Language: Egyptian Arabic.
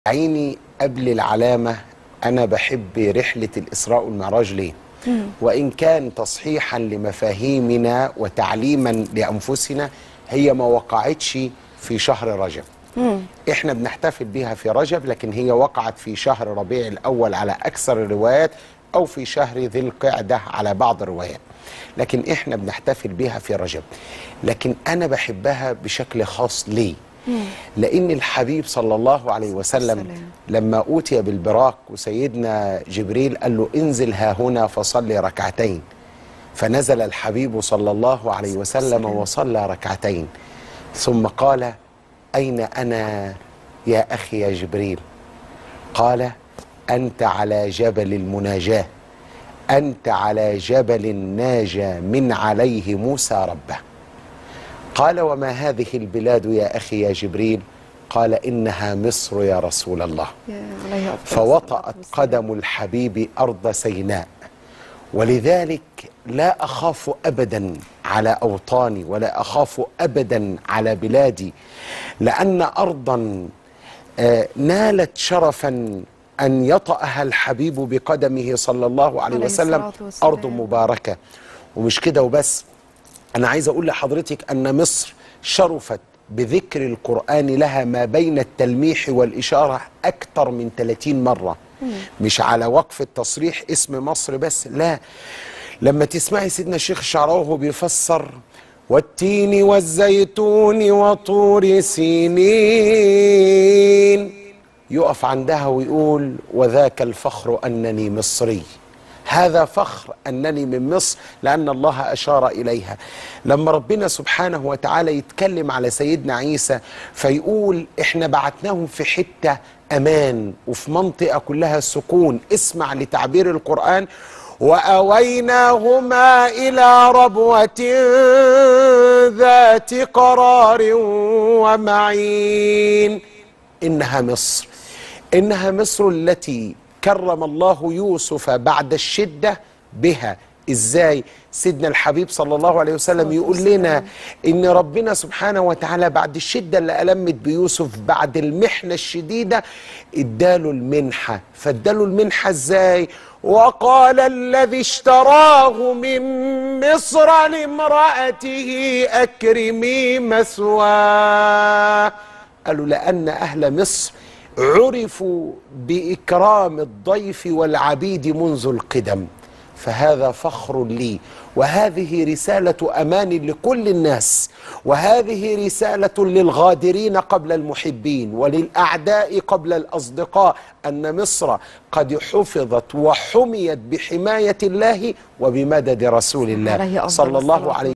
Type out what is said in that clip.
عيني قبل العلامة أنا بحب رحلة الإسراء والمعراج ليه؟ وإن كان تصحيحا لمفاهيمنا وتعليما لأنفسنا هي ما وقعتش في شهر رجب احنا بنحتفل بها في رجب لكن هي وقعت في شهر ربيع الأول على أكثر الروايات أو في شهر ذي القعدة على بعض الروايات لكن احنا بنحتفل بها في رجب لكن أنا بحبها بشكل خاص ليه؟ لأن الحبيب صلى الله عليه وسلم السلام. لما أوتي بالبراق وسيدنا جبريل قال له انزل ها هنا فصلي ركعتين فنزل الحبيب صلى الله عليه وسلم السلام. وصلى ركعتين ثم قال أين أنا يا أخي يا جبريل قال أنت على جبل المناجاة أنت على جبل ناجى من عليه موسى ربه قال وما هذه البلاد يا أخي يا جبريل قال إنها مصر يا رسول الله يا عليه أفضل فوطأت الصلاة والسلام. قدم الحبيب أرض سيناء ولذلك لا أخاف أبدا على أوطاني ولا أخاف أبدا على بلادي لأن أرضا آه، نالت شرفا أن يطأها الحبيب بقدمه صلى الله عليه عليه وسلم الصلاة والسلام. أرض مباركة ومش كده وبس أنا عايز أقول لحضرتك أن مصر شرفت بذكر القرآن لها ما بين التلميح والإشارة أكثر من 30 مرة مش على وقف التصريح اسم مصر بس لا لما تسمعي سيدنا الشيخ الشعراوي وهو بيفسر والتين والزيتون وطور سينين يقف عندها ويقول وذاك الفخر أنني مصري هذا فخر أنني من مصر لأن الله أشار إليها لما ربنا سبحانه وتعالى يتكلم على سيدنا عيسى فيقول إحنا بعتناهم في حتة أمان وفي منطقة كلها سكون اسمع لتعبير القرآن وأويناهما إلى ربوة ذات قرار ومعين إنها مصر إنها مصر التي كرم الله يوسف بعد الشدة بها إزاي سيدنا الحبيب صلى الله عليه وسلم يقول لنا إن ربنا سبحانه وتعالى بعد الشدة اللي ألمت بيوسف بعد المحنة الشديدة اداله المنحة فاداله المنحة إزاي وقال الذي اشتراه من مصر لامرأته أكرمي مثواه قالوا لأن أهل مصر عرفوا بإكرام الضيف والعبيد منذ القدم فهذا فخر لي وهذه رسالة أمان لكل الناس وهذه رسالة للغادرين قبل المحبين وللأعداء قبل الأصدقاء أن مصر قد حفظت وحميت بحماية الله وبمدد رسول عليه الله أفضل صلى الله الصلاة عليه